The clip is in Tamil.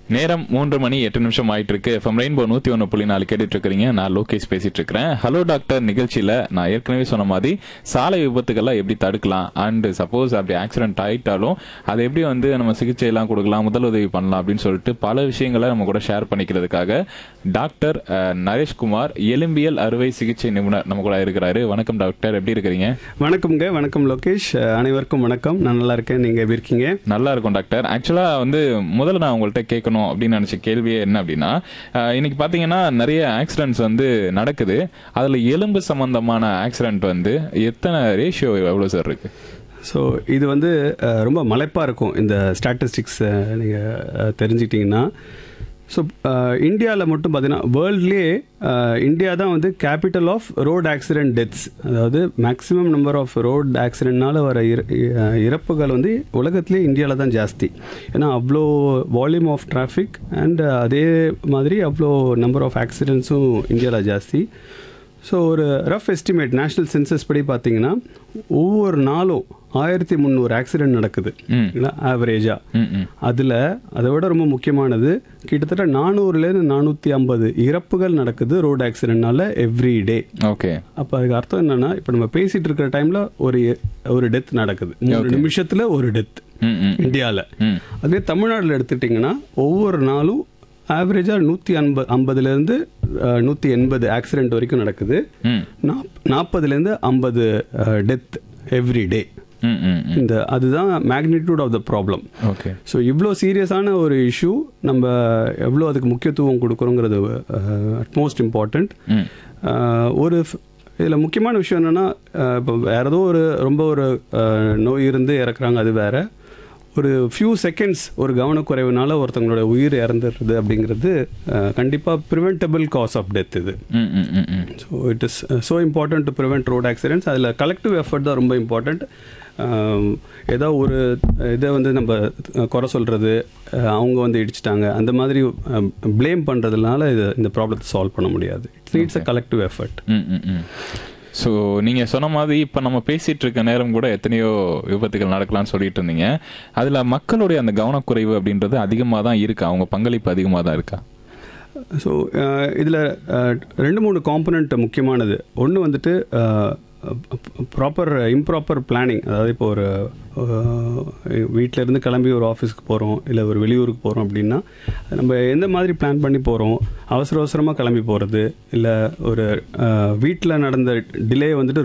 நேரம் மூன்று மணி எட்டு நிமிஷம் ஆயிட்டு இருக்கு எஃப்எம் ரெயின்போ நூத்தி ஒன்று புள்ளி நாலு கேட்டுட்டு இருக்கிறீங்க நான் லோகேஷ் பேசிட்டு இருக்கிறேன் ஹலோ டாக்டர் நிகழ்ச்சியில நான் ஏற்கனவே சொன்ன மாதிரி சாலை விபத்துக்கள்லாம் எப்படி தடுக்கலாம் அண்ட் சப்போஸ் அப்படி ஆக்சிடென்ட் ஆயிட்டாலும் அதை எப்படி வந்து நம்ம சிகிச்சை எல்லாம் கொடுக்கலாம் முதலுதவி பண்ணலாம் அப்படின்னு சொல்லிட்டு பல விஷயங்களை நம்ம கூட ஷேர் பண்ணிக்கிறதுக்காக டாக்டர் அஹ், நரேஷ்குமார் எலும்பியல் அறுவை சிகிச்சை நிபுணர் நம்ம கூட இருக்கிறாரு வணக்கம் டாக்டர் எப்படி இருக்கிறீங்க வணக்கம்ங்க வணக்கம் லோகேஷ் அஹ், அனைவருக்கும் வணக்கம் நான் நல்லா இருக்கேன் நீங்க எப்படி இருக்கீங்க நல்லா இருக்கும் டாக்டர் ஆக்சுவலா வந்து முதல்ல நான் உங்கள்கிட்ட கேட்கணும் அப்படின்னு நினைச்ச கேள்வியே என்ன அப்படின்னா அஹ், இன்னைக்கு பாத்தீங்கன்னா நிறைய ஆக்சிடென்ட்ஸ் வந்து நடக்குது அதுல எலும்பு சம்பந்தமான ஆக்சிடென்ட் வந்து எத்தனை ரேஷியோ எவ்வளவு சார் இருக்கு ஸோ இது வந்து அஹ், ரொம்ப மலைப்பாக இருக்கும் இந்த ஸ்டாட்டிஸ்டிக்ஸ் நீங்கள் தெரிஞ்சுக்கிட்டிங்கன்னா ஸோ இந்தியாவில் மட்டும் பார்த்தீங்கன்னா வேர்ல்ட்லேயே இந்தியா தான் வந்து capital of road accident deaths அதாவது மேக்ஸிமம் நம்பர் ஆஃப் ரோட் ஆக்சிடென்ட்னால வர இற- அஹ், இறப்புகள் வந்து உலகத்திலே இந்தியாவில் தான் ஜாஸ்தி ஏன்னா அவ்வளோ வால்யூம் ஆஃப் டிராஃபிக் அண்ட் அதே மாதிரி அவ்வளோ நம்பர் ஆஃப் ஆக்சிடென்ட்ஸும் இந்தியாவில் ஜாஸ்தி ஸோ ஒரு ரஃப் எஸ்டிமேட் நேஷ்னல் சென்சஸ் படி பார்த்தீங்கன்னா ஒவ்வொரு நாளும் ஆயிரத்தி முந்நூறு ஆக்சிடென்ட் நடக்குது ம். ஆவரேஜாக ம், ம். அதில் அதை விட ரொம்ப முக்கியமானது கிட்டத்தட்ட நானூறுலேருந்து நானூற்றி ஐம்பது இறப்புகள் நடக்குது ரோடு ஆக்சிடென்ட்னால எவ்ரி டே ஓகே அப்போ அதுக்கு அர்த்தம் என்னன்னா இப்போ நம்ம பேசிட்டு இருக்கிற டைமில் ஒரு ஒரு டெத் நடக்குது மூணு நிமிஷத்தில் ஒரு டெத் ம், ம். இந்தியாவில் ம். அதே தமிழ்நாட்டில் எடுத்துட்டிங்கன்னா ஒவ்வொரு நாளும் ஆவரேஜாக நூற்றி ஐம்பது ஐம்பதுலேருந்து நூற்றி எண்பது ஆக்சிடென்ட் வரைக்கும் நடக்குது ம். நாப் நாற்பதுலேருந்து ஐம்பது டெத் எவ்ரி டே ம், ம், ம். இந்த அதுதான் magnitude of the problem okay so இவ்வளோ சீரியஸான ஒரு இஷ்யூ நம்ம எவ்வளோ அதுக்கு முக்கியத்துவம் கொடுக்குறோங்கிறது அட்மோஸ்ட் இம்பார்ட்டண்ட் ம். ஒரு இதில் முக்கியமான விஷயம் என்னென்னா இப்போ வேற ஏதோ ஒரு ரொம்ப ஒரு அஹ், நோய் இருந்து இறக்குறாங்க அது வேற ஒரு ஃபியூ செகண்ட்ஸ் ஒரு கவனக்குறைவுனால ஒருத்தவங்களோட உயிர் இறந்துடுறது அப்படிங்கிறது கண்டிப்பாக ப்ரிவென்டபிள் காஸ் ஆஃப் டெத் இது ம், ம், ம், ம். So it is so important to prevent road accidents அதில் கலெக்டிவ் எஃபர்ட் தான் ரொம்ப இம்பார்ட்டண்ட் ஏதோ ஒரு இதை வந்து நம்ம அஹ், குறை சொல்கிறது அவங்க வந்து இடிச்சிட்டாங்க அந்த மாதிரி ப்ளேம் பண்ணுறதுனால இது இந்த ப்ராப்ளத்தை சால்வ் பண்ண முடியாது it's needs a collective effort ம், ம், ம். ஸோ நீங்க சொன்ன மாதிரி இப்ப நம்ம பேசிட்டு இருக்க நேரம் கூட எத்தனையோ விபத்துகள் நடக்கலாம்னு சொல்லிட்டு இருந்தீங்க அதுல மக்களுடைய அந்த கவனக்குறைவு அப்படின்றது அதிகமாக தான் இருக்கா அவங்க பங்களிப்பு அதிகமாக தான் இருக்கா ஸோ இதில் ரெண்டு மூணு காம்பனண்ட் முக்கியமானது ஒன்று வந்துட்டு ப்ராப்பர் இம்ப்ராப்பர் பிளானிங் அதாவது இப்போ ஒரு வீட்டில் இருந்து கிளம்பி ஒரு ஆஃபீஸ்க்கு போகிறோம் இல்லை ஒரு வெளியூருக்கு போகிறோம் அப்படின்னா நம்ம எந்த மாதிரி பிளான் பண்ணி போகிறோம் அவசர அவசரமாக கிளம்பி போகிறது இல்லை ஒரு வீட்டில் நடந்த டிலே வந்துட்டு